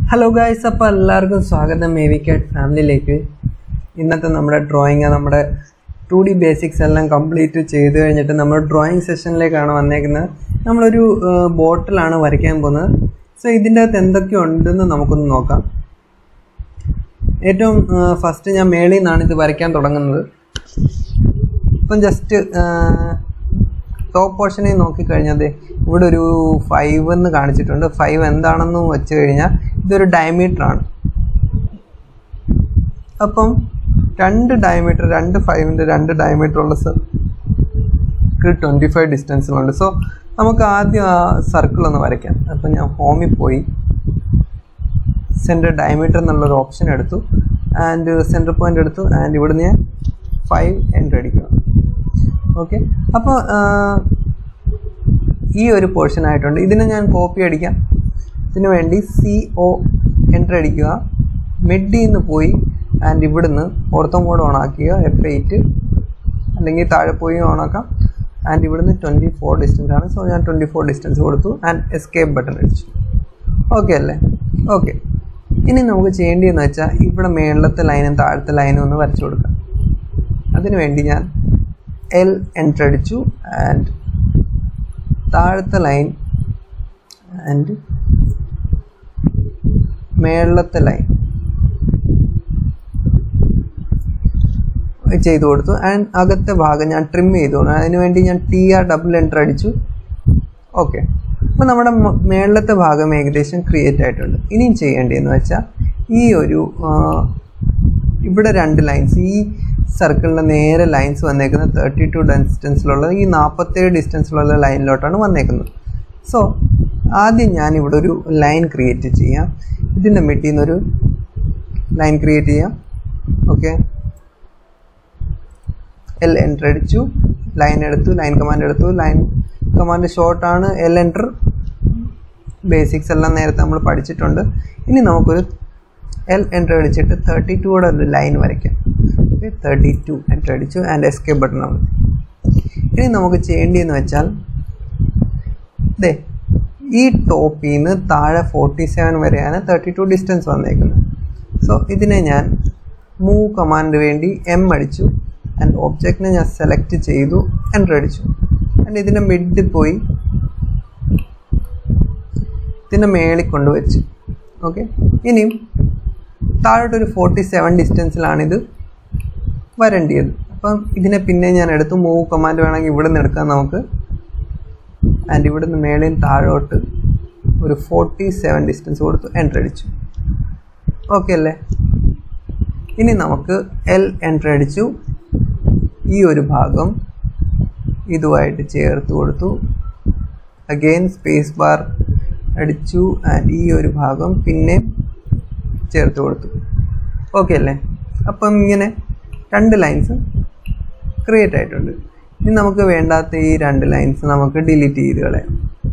hello guys അപ്പോൾ എല്ലാവർക്കും സ്വാഗതം മേവി കാറ്റ് ഫാമിലിയിലേക്ക് ഇന്നത്തെ നമ്മുടെ ഡ്രോയിങ് നമ്മുടെ ടു ഡി ബേസിക്സ് എല്ലാം കംപ്ലീറ്റ് ചെയ്ത് കഴിഞ്ഞിട്ട് നമ്മൾ ഡ്രോയിങ് സെഷനിലേക്കാണ് വന്നേക്കുന്നത് നമ്മളൊരു ബോട്ടിലാണ് വരയ്ക്കാൻ പോകുന്നത് സോ ഇതിൻ്റെ അകത്ത് എന്തൊക്കെ ഉണ്ടെന്ന് നമുക്കൊന്ന് നോക്കാം ഏറ്റവും ഫസ്റ്റ് ഞാൻ മേളിൽ നിന്നാണ് ഇത് വരയ്ക്കാൻ തുടങ്ങുന്നത് ഇപ്പം ജസ്റ്റ് ടോപ്പ് പോർഷനിൽ നോക്കിക്കഴിഞ്ഞാൽ ഇവിടെ ഒരു ഫൈവ് എന്ന് കാണിച്ചിട്ടുണ്ട് ഫൈവ് എന്താണെന്ന് വെച്ച് കഴിഞ്ഞാൽ ഇതൊരു ഡയമീറ്റർ ആണ് അപ്പം രണ്ട് ഡയമീറ്റർ രണ്ട് ഫൈവിൻ്റെ രണ്ട് ഡയമീറ്റർ ഉള്ള സർക്കിൾ ട്വൻറ്റി ഫൈവ് ഡിസ്റ്റൻസിലുണ്ട് സോ നമുക്ക് ആദ്യം ആ സർക്കിൾ ഒന്ന് വരയ്ക്കാം അപ്പം ഞാൻ ഹോമിൽ പോയി സെൻറ്റർ ഡയമീറ്റർ എന്നുള്ളൊരു ഓപ്ഷൻ എടുത്തു ആൻഡ് സെൻറ്റർ പോയിൻ്റ് എടുത്തു ആൻഡ് ഇവിടുന്ന് ഞാൻ ഫൈവ് എൻ്റർ അടിക്കുക ഓക്കെ അപ്പോൾ ഈ ഒരു പോർഷൻ ആയിട്ടുണ്ട് ഇതിനെ ഞാൻ കോപ്പി അടിക്കാം ഇതിനു വേണ്ടി സി ഒ എൻ്റർ അടിക്കുക മിഡിൽ നിന്ന് പോയി ആൻഡ് ഇവിടുന്ന് ഓർത്തോ മോഡ് ഓൺ ആക്കുക എഫ് എയ്റ്റ് അല്ലെങ്കിൽ താഴെ പോയി ഓൺ ആക്കാം ആൻഡ് ഇവിടുന്ന് ട്വൻറ്റി ഫോർ ഡിസ്റ്റൻസ് ആണ് സോ ഞാൻ ട്വൻറ്റി ഫോർ ഡിസ്റ്റൻസ് കൊടുത്തു ആൻഡ് എസ്കേപ്പ് ബട്ടൺ അടിച്ചു ഓക്കെ അല്ലേ ഓക്കെ ഇനി നമുക്ക് ചെയ്യേണ്ടതെന്ന് വെച്ചാൽ ഇവിടെ മേളത്തെ ലൈനും താഴത്തെ ലൈനും ഒന്ന് വരച്ചു കൊടുക്കാം അതിനു വേണ്ടി ഞാൻ എൽ എൻ്റർ അടിച്ചു ആൻഡ് താഴത്തെ ലൈൻ ആൻഡ് മേളത്തെ ലൈൻ ചെയ്തു കൊടുത്തു ആൻഡ് അകത്തെ ഭാഗം ഞാൻ ട്രിം ചെയ്തു അതിന് വേണ്ടി ഞാൻ ടി ആർ ഡബിൾ എൻ്റർ അടിച്ചു ഓക്കെ അപ്പോൾ നമ്മുടെ മേളത്തെ ഭാഗം ഏകദേശം ക്രിയേറ്റ് ആയിട്ടുണ്ട് ഇനിയും ചെയ്യേണ്ടതെന്ന് വെച്ചാൽ ഈ ഒരു ഇവിടെ രണ്ട് ലൈൻസ് ഈ സർക്കിളിൻ്റെ നേരെ ലൈൻസ് വന്നേക്കുന്നത് തേർട്ടി ടു ഡിസ്റ്റൻസിലുള്ള ഈ നാൽപ്പത്തേഴ് ഡിസ്റ്റൻസിലുള്ള ലൈനിലോട്ടാണ് വന്നേക്കുന്നത് സോ ആദ്യം ഞാൻ ഇവിടെ ഒരു ലൈൻ ക്രിയേറ്റ് ചെയ്യാം ഇതിൻ്റെ മിഡിൽ നിന്നൊരു ലൈൻ ക്രിയേറ്റ് ചെയ്യാം ഓക്കെ എൽ എൻ്റർ അടിച്ചു ലൈൻ എടുത്തു ലൈൻ കമാൻഡ് എടുത്തു ലൈൻ കമാൻഡ് ഷോർട്ടാണ് എൽ എൻ്റർ ബേസിക്സ് എല്ലാം നേരത്തെ നമ്മൾ പഠിച്ചിട്ടുണ്ട് ഇനി നമുക്കൊരു എൽ എൻ്റർ അടിച്ചിട്ട് തേർട്ടി ടൂടെ ഒരു ലൈൻ വരയ്ക്കാം ഓക്കെ തേർട്ടി ടു എൻ്റർ അടിച്ചു ആൻഡ് എസ്കേപ്പ് ബട്ടൺ ആണ് ഇനി നമുക്ക് ചെയ്യേണ്ടതെന്ന് വെച്ചാൽ ദേ ഈ ടോപ്പിൽ നിന്ന് താഴെ ഫോർട്ടി സെവൻ വരെയാണ് തേർട്ടി ടു ഡിസ്റ്റൻസ് വന്നേക്കുന്നത് സോ ഇതിനെ ഞാൻ മൂവ് കമാൻഡ് വേണ്ടി എം അടിച്ചു ആൻഡ് ഓബ്ജക്റ്റിനെ ഞാൻ സെലക്ട് ചെയ്തു എൻ്റർ അടിച്ചു ആൻഡ് ഇതിൻ്റെ മിഡിൽ പോയി ഇതിൻ്റെ മേളിൽ കൊണ്ടുവച്ചു ഓക്കെ ഇനിയും താഴോട്ടൊരു ഫോർട്ടി സെവൻ ഡിസ്റ്റൻസിലാണിത് വരേണ്ടത് അപ്പം ഇതിനെ പിന്നെ ഞാൻ എടുത്തു മൂവ് കമാൻഡ് വേണമെങ്കിൽ ഇവിടെ നിന്ന് എടുക്കാം നമുക്ക് ആൻഡ് ഇവിടെ നിന്ന് മേളിൽ താഴോട്ട് ഒരു ഫോർട്ടി സെവൻ ഡിസ്റ്റൻസ് കൊടുത്തു എൻ്റർ അടിച്ചു ഓക്കെ അല്ലേ ഇനി നമുക്ക് എൽ എൻ്റർ അടിച്ചു ഈ ഒരു ഭാഗം ഇതുമായിട്ട് ചേർത്ത് കൊടുത്തു അഗെയിൻ സ്പേസ് ബാർ അടിച്ചു ആൻഡ് ഈ ഒരു ഭാഗം പിന്നെ ചേർത്ത് കൊടുത്തു ഓക്കെ അല്ലേ അപ്പം ഇങ്ങനെ രണ്ട് ലൈൻസ് ക്രിയേറ്റ് ആയിട്ടുണ്ട് ഇനി നമുക്ക് വേണ്ടാത്ത ഈ രണ്ട് ലൈൻസ് നമുക്ക് ഡിലീറ്റ് ചെയ്ത് കളയാം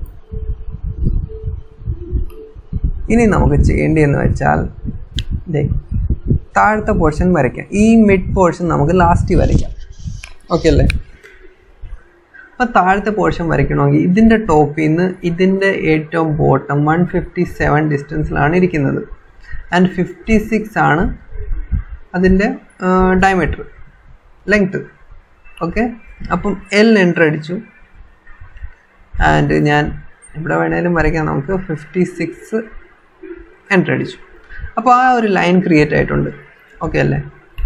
ഇനി നമുക്ക് ചെയ്യേണ്ടതെന്ന് വെച്ചാൽ ഇതേ താഴത്തെ പോർഷൻ വരയ്ക്കാം ഈ മിഡ് പോർഷൻ നമുക്ക് ലാസ്റ്റ് വരയ്ക്കാം ഓക്കെ അല്ലേ അപ്പം താഴത്തെ പോർഷൻ വരയ്ക്കണമെങ്കിൽ ഇതിൻ്റെ ടോപ്പിൽ നിന്ന് ഇതിൻ്റെ ഏറ്റവും ബോട്ടം വൺ ഫിഫ്റ്റി സെവൻ ഡിസ്റ്റൻസിലാണ് ഇരിക്കുന്നത് ആൻഡ് ഫിഫ്റ്റി സിക്സ് ആണ് അതിൻ്റെ ഡയമീറ്റർ ലെങ്ത്ത് ഓക്കെ അപ്പം എൽ എൻ്റർ അടിച്ചു ആൻഡ് ഞാൻ ഇവിടെ വേണേലും വരയ്ക്കാം നമുക്ക് ഫിഫ്റ്റി സിക്സ് എൻ്റർ അടിച്ചു അപ്പോൾ ആ ഒരു ലൈൻ ക്രിയേറ്റ് ആയിട്ടുണ്ട് ഓക്കെ അല്ലേ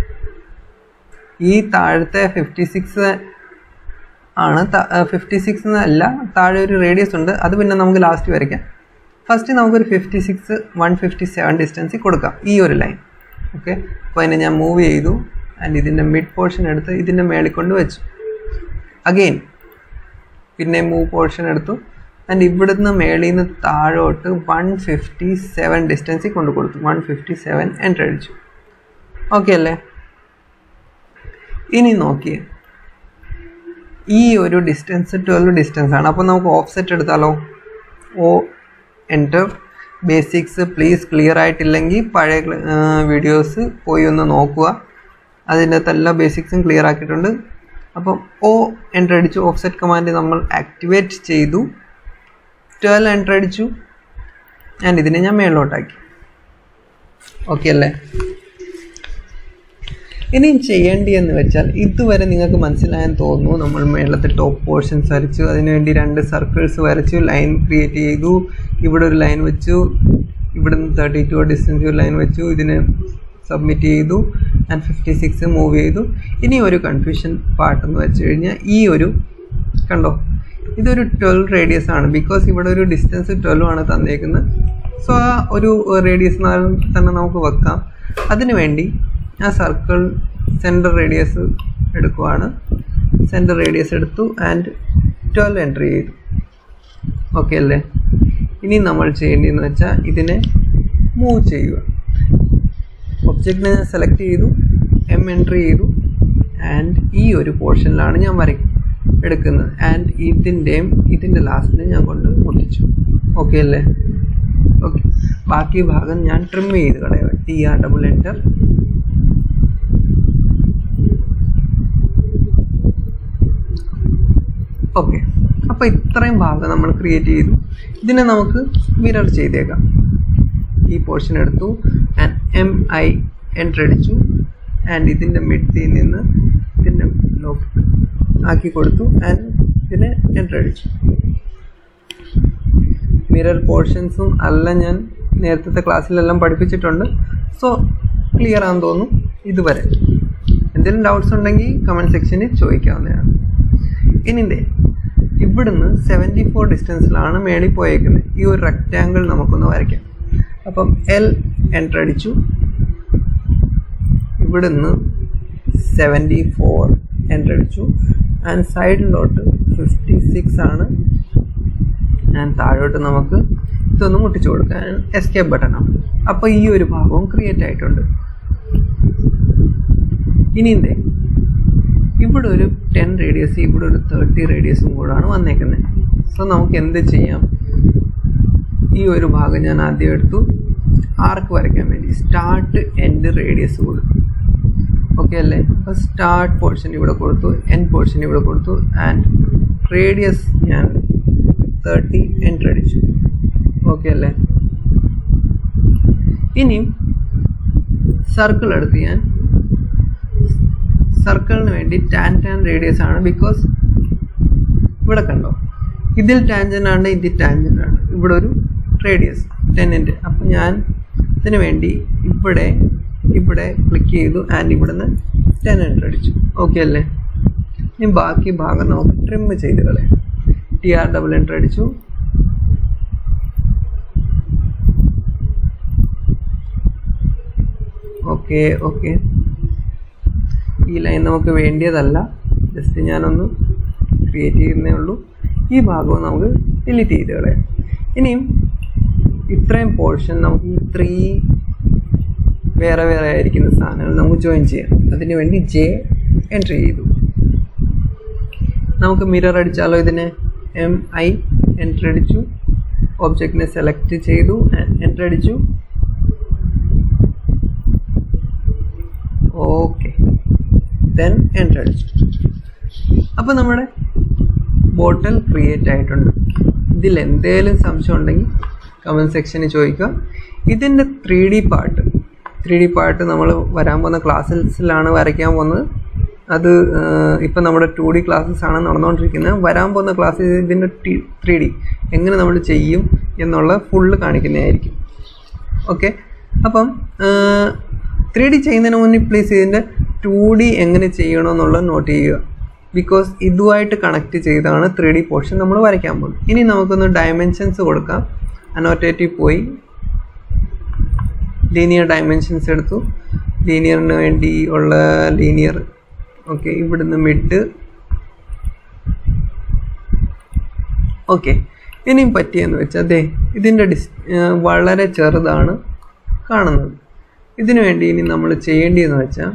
ഈ താഴത്തെ ഫിഫ്റ്റി സിക്സ് ആണ് ഫിഫ്റ്റി സിക്സ് അല്ല താഴെ ഒരു റേഡിയസ് ഉണ്ട് അത് പിന്നെ നമുക്ക് ലാസ്റ്റ് വരയ്ക്കാം ഫസ്റ്റ് നമുക്കൊരു fifty six one fifty seven ഡിസ്റ്റൻസിൽ കൊടുക്കാം ഈ ഒരു ലൈൻ ഓക്കെ അപ്പോൾ അതിനെ ഞാൻ മൂവ് ചെയ്തു ആൻഡ് ഇതിൻ്റെ മിഡ് പോർഷൻ എടുത്ത് ഇതിൻ്റെ മേളിൽ കൊണ്ട് വെച്ചു അഗെയിൻ പിന്നെ മൂവ് പോർഷൻ എടുത്തു ആൻഡ് ഇവിടുന്ന് മേളിൽ നിന്ന് താഴോട്ട് വൺ ഫിഫ്റ്റി സെവൻ ഡിസ്റ്റൻസിൽ കൊണ്ട് കൊടുത്തു വൺ ഫിഫ്റ്റി സെവൻ എൻ്റർ അടിച്ചു ഓക്കെ അല്ലേ ഇനി നോക്കിയേ ഈ ഒരു ഡിസ്റ്റൻസ് ട്വൽവ് ഡിസ്റ്റൻസ് ആണ് അപ്പോൾ നമുക്ക് ഓഫ്സെറ്റ് എടുത്താലോ O enter basics please clear ആയിട്ടില്ലെങ്കിൽ പഴയ വീഡിയോസ് പോയി ഒന്ന് നോക്കുക അതിൻ്റെ അകത്ത് എല്ലാ ബേസിക്സും ക്ലിയർ ആക്കിയിട്ടുണ്ട് അപ്പം ഓ എൻ്റർ അടിച്ചു ഓഫ്സെറ്റ് കമാൻഡ് നമ്മൾ ആക്ടിവേറ്റ് ചെയ്തു ട്വൽവ് എൻ്റർ അടിച്ചു ആൻഡ് ഇതിനെ ഞാൻ മേളിലോട്ടാക്കി ഓക്കെ അല്ലേ ഇനിയും ചെയ്യേണ്ടിയെന്ന് വെച്ചാൽ ഇതുവരെ നിങ്ങൾക്ക് മനസ്സിലായെന്ന് തോന്നുന്നു നമ്മൾ മേളത്തെ ടോപ്പ് പോർഷൻസ് വരച്ചു അതിനുവേണ്ടി രണ്ട് സർക്കിൾസ് വരച്ചു ലൈൻ ക്രിയേറ്റ് ചെയ്തു ഇവിടെ ഒരു ലൈൻ വെച്ചു ഇവിടുന്ന് തേർട്ടി ടു ഡിസ്റ്റൻസ് ഒരു ലൈൻ വെച്ചു ഇതിന് സബ്മിറ്റ് ചെയ്തു ആൻഡ് ഫിഫ്റ്റി സിക്സ് മൂവ് ചെയ്തു ഇനി ഒരു കൺഫ്യൂഷൻ പാർട്ട് എന്ന് വെച്ച് കഴിഞ്ഞാൽ ഈ ഒരു കണ്ടോ ഇതൊരു ട്വൽവ് റേഡിയസ് ആണ് ബിക്കോസ് ഇവിടെ ഒരു ഡിസ്റ്റൻസ് ട്വൽവ് ആണ് തന്നേക്കുന്നത് സോ ആ ഒരു റേഡിയസ് തന്നെ നമുക്ക് വെക്കാം അതിനു വേണ്ടി ഞാൻ സർക്കിൾ സെൻറ്റർ റേഡിയസ് എടുക്കുവാണ് സെൻറ്റർ റേഡിയസ് എടുത്തു ആൻഡ് ട്വൽവ് എൻട്രി ചെയ്തു ഓക്കെ അല്ലേ ഇനി നമ്മൾ ചെയ്യേണ്ടതെന്ന് വെച്ചാൽ ഇതിനെ മൂവ് ചെയ്യുക ഒബ്ജക്റ്റിനെ ഞാൻ സെലക്ട് ചെയ്തു എം എൻട്രി ചെയ്തു ആൻഡ് ഈ ഒരു പോർഷനിലാണ് ഞാൻ വരയ്ക്കും എടുക്കുന്നത് ആൻഡ് ഇതിൻ്റെയും ഇതിൻ്റെ ലാസ്റ്റിനെ ഞാൻ കൊണ്ട് മുട്ടിച്ചു ഓക്കെ അല്ലേ ഓക്കെ ബാക്കി ഭാഗം ഞാൻ ട്രിം ചെയ്ത് കളയുക T R double enter okay അപ്പോൾ ഇത്രയും ഭാഗം നമ്മൾ ക്രിയേറ്റ് ചെയ്തു ഇതിനെ നമുക്ക് മിറർ ചെയ്തേക്കാം ഈ പോർഷൻ എടുത്തു ആൻഡ് എം ഐ എൻ്റർ അടിച്ചു ആൻഡ് ഇതിൻ്റെ മിഡിൽ നിന്ന് ഇതിൻ്റെ ലോക്ക് ആക്കി കൊടുത്തു ആൻഡ് ഇതിനെ എൻ്റർ അടിച്ചു മിറർ പോർഷൻസും എല്ലാം ഞാൻ നേരത്തെ ക്ലാസ്സിലെല്ലാം പഠിപ്പിച്ചിട്ടുണ്ട് സോ ക്ലിയർ ആണെന്ന് തോന്നുന്നു ഇതുവരെ എന്തെങ്കിലും ഡൗട്ട്സ് ഉണ്ടെങ്കിൽ കമൻറ്റ് സെക്ഷനിൽ ചോദിക്കാവുന്നതാണ് ഇനിന്തേ ഇവിടുന്ന് സെവൻറ്റി ഫോർ ഡിസ്റ്റൻസിലാണ് മേളിൽ പോയേക്കുന്നത് ഈ ഒരു റെക്റ്റാങ്കിൾ നമുക്കൊന്ന് വരയ്ക്കാം അപ്പം എൽ എൻ്റർ അടിച്ചു ഇവിടുന്ന് സെവൻറ്റി ഫോർ എൻ്റർ അടിച്ചു ആൻഡ് സൈഡിലോട്ട് ഫിഫ്റ്റി സിക്സ് ആണ് ആൻഡ് താഴോട്ട് നമുക്ക് ഇതൊന്ന് മുട്ടിച്ചു കൊടുക്കാൻ എസ്കേപ്പ് ബട്ടണാണ് അപ്പോൾ ഈ ഒരു ഭാഗവും ക്രിയേറ്റ് ആയിട്ടുണ്ട് ഇനി എന്തേ ഇവിടെ ഒരു ടെൻ റേഡിയസ് ഇവിടെ ഒരു തേർട്ടി റേഡിയസും കൂടാണ് വന്നേക്കുന്നത് സോ നമുക്ക് എന്ത് ചെയ്യാം ഈ ഒരു ഭാഗം ഞാൻ ആദ്യം എടുത്തു ആർക്ക് വരയ്ക്കാൻ വേണ്ടി സ്റ്റാർട്ട് എൻഡ് റേഡിയസ് കൊടുത്തു ഓക്കെ അല്ലേ അപ്പോൾ സ്റ്റാർട്ട് പോർഷൻ ഇവിടെ കൊടുത്തു എൻഡ് പോർഷൻ ഇവിടെ കൊടുത്തു ആൻഡ് റേഡിയസ് ഞാൻ തേർട്ടി എൻറ്റർ അടിച്ചു ഓക്കെ അല്ലേ ഇനിയും സർക്കിൾ എടുത്ത് ഞാൻ സർക്കിളിന് വേണ്ടി ടാൻ ടാൻ റേഡിയസ് ആണ് ബിക്കോസ് ഇവിടെ കണ്ടോ ഇതിൽ ടാൻജൻ്റ് ആണ് ഇതിൽ ടാൻജൻ്റ് ആണ് ഇവിടെ ഒരു റേഡിയസ് ടെന്നിൻ്റെ അപ്പം ഞാൻ ഇതിന് വേണ്ടി ഇവിടെ ഇവിടെ ക്ലിക്ക് ചെയ്തു ആൻഡ് ഇവിടുന്ന് ടെൻ എൻ്റർ അടിച്ചു ഓക്കെ അല്ലേ ഇനി ബാക്കി ഭാഗം നമുക്ക് ട്രിം ചെയ്ത് കളയാം ടി ആർ ഡബിൾ എൻ്റർ അടിച്ചു ഓക്കെ ഓക്കെ ഈ ലൈൻ നമുക്ക് വേണ്ടിയതല്ല ജസ്റ്റ് ഞാനൊന്ന് ക്രിയേറ്റ് ചെയ്യുന്നേ ഉള്ളൂ ഈ ഭാഗവും നമുക്ക് ഡിലീറ്റ് ചെയ്ത് കളയാം ഇനിയും ഇത്രയും പോർഷൻ നമുക്ക് ഈ ത്രീ വേറെ വേറെ ആയിരിക്കുന്ന സാധനങ്ങൾ നമുക്ക് ജോയിൻ ചെയ്യാം അതിന് വേണ്ടി ജെ എൻട്രി ചെയ്തു നമുക്ക് മിറർ അടിച്ചാലോ ഇതിനെ എം ഐ എൻട്രി അടിച്ചു ഒബ്ജക്റ്റിനെ സെലക്ട് ചെയ്തു എൻട്രി അടിച്ചു ഓക്കെ ദെൻ എൻ്റർ അടിച്ചു അപ്പോൾ നമ്മുടെ ബോട്ടിൽ ക്രിയേറ്റ് ആയിട്ടുണ്ട് ഇതിൽ എന്തെങ്കിലും സംശയം ഉണ്ടെങ്കിൽ കമൻറ്റ് സെക്ഷനിൽ ചോദിക്കുക ഇതിൻ്റെ three D part three D part നമ്മൾ വരാൻ പോകുന്ന ക്ലാസ്സിലാണ് വരയ്ക്കാൻ പോകുന്നത് അത് ഇപ്പം നമ്മുടെ ടു ഡി ക്ലാസ്സസ് ആണ് നടന്നുകൊണ്ടിരിക്കുന്നത് വരാൻ പോകുന്ന ക്ലാസ്സിൽ ഇതിൻ്റെ ത്രീ ഡി എങ്ങനെ നമ്മൾ ചെയ്യും എന്നുള്ള ഫുള്ള് കാണിക്കുന്നതായിരിക്കും ഓക്കെ അപ്പം ത്രീ ഡി ചെയ്യുന്നതിന് മുന്നേ പ്ലീസ് ഇതിൻ്റെ ടു ഡി എങ്ങനെ ചെയ്യണമെന്നുള്ളത് നോട്ട് ചെയ്യുക ബിക്കോസ് ഇതുമായിട്ട് കണക്ട് ചെയ്താണ് ത്രീ ഡി പോർഷൻ നമ്മൾ വരയ്ക്കാൻ പോകുന്നത് ഇനി നമുക്കൊന്ന് ഡയമെൻഷൻസ് കൊടുക്കാം അനോറ്റേറ്റീവ് പോയി ലീനിയർ ഡയമെൻഷൻസ് എടുത്തു ലീനിയറിന് വേണ്ടി ഉള്ള ലീനിയർ ഓക്കെ ഇവിടുന്ന് മിഡ് ഓക്കെ ഇനിയും പറ്റിയെന്ന് വെച്ചാൽ അതെ ഇതിൻ്റെ ഡിസ് വളരെ ചെറുതാണ് കാണുന്നത് ഇതിനു വേണ്ടി ഇനി നമ്മൾ ചെയ്യേണ്ടതെന്ന് വെച്ചാൽ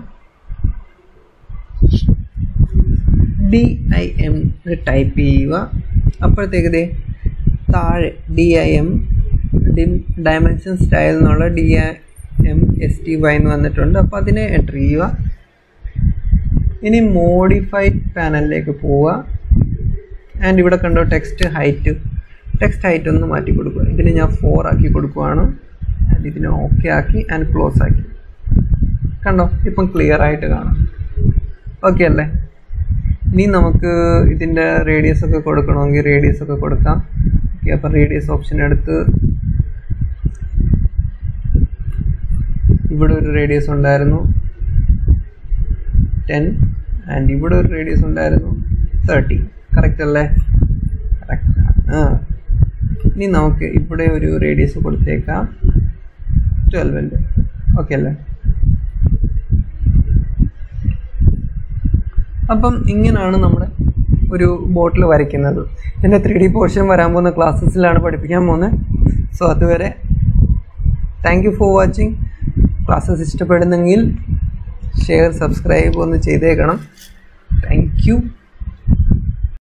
ഡി ഐ എം ടൈപ്പ് ചെയ്യുക അപ്പോഴത്തേക്ക് ദേ താഴെ D I M dimension style എന്നുള്ള D I M S T Y എന്ന് വന്നിട്ടുണ്ട് അപ്പോൾ അതിനെ എൻ്റർ ചെയ്യുക ഇനി മോഡിഫൈഡ് പാനലിലേക്ക് പോവുക ആൻഡ് ഇവിടെ കണ്ടോ ടെക്സ്റ്റ് ഹൈറ്റ് ടെക്സ്റ്റ് ഹൈറ്റ് ഒന്ന് മാറ്റി കൊടുക്കുക ഇതിന് ഞാൻ ഫോർ ആക്കി കൊടുക്കുവാണ് ആൻഡ് ഇതിനെ ഓക്കെ ആക്കി ആൻഡ് ക്ലോസ് ആക്കി കണ്ടോ ഇപ്പം ക്ലിയർ ആയിട്ട് കാണാം ഓക്കെ അല്ലേ ഇനി നമുക്ക് ഇതിൻ്റെ റേഡിയസ് ഒക്കെ കൊടുക്കണമെങ്കിൽ റേഡിയസ് ഒക്കെ കൊടുക്കാം ഓക്കെ അപ്പം റേഡിയസ് ഓപ്ഷൻ എടുത്ത് ഇവിടെ ഒരു റേഡിയസ് ഉണ്ടായിരുന്നു ടെൻ ആൻഡ് ഇവിടെ ഒരു റേഡിയസ് ഉണ്ടായിരുന്നു തേർട്ടി കറക്റ്റ് അല്ലേ കറക്റ്റ് ആ ഇനി നമുക്ക് ഇവിടെ ഒരു റേഡിയസ് കൊടുത്തേക്കാം ട്വൽവിൻ്റെ ഓക്കെ അല്ലേ അപ്പം ഇങ്ങനെയാണ് നമ്മുടെ ഒരു ബോട്ടിൽ വരയ്ക്കുന്നത് എൻ്റെ ത്രീ ഡി പോർഷൻ വരാൻ പോകുന്ന ക്ലാസ്സസിലാണ് പഠിപ്പിക്കാൻ പോകുന്നത് സോ അതുവരെ thank you for watching classes ഇഷ്ടപ്പെടുന്നെങ്കിൽ ഷെയർ സബ്സ്ക്രൈബ് ഒന്ന് ചെയ്തേക്കണം താങ്ക് യു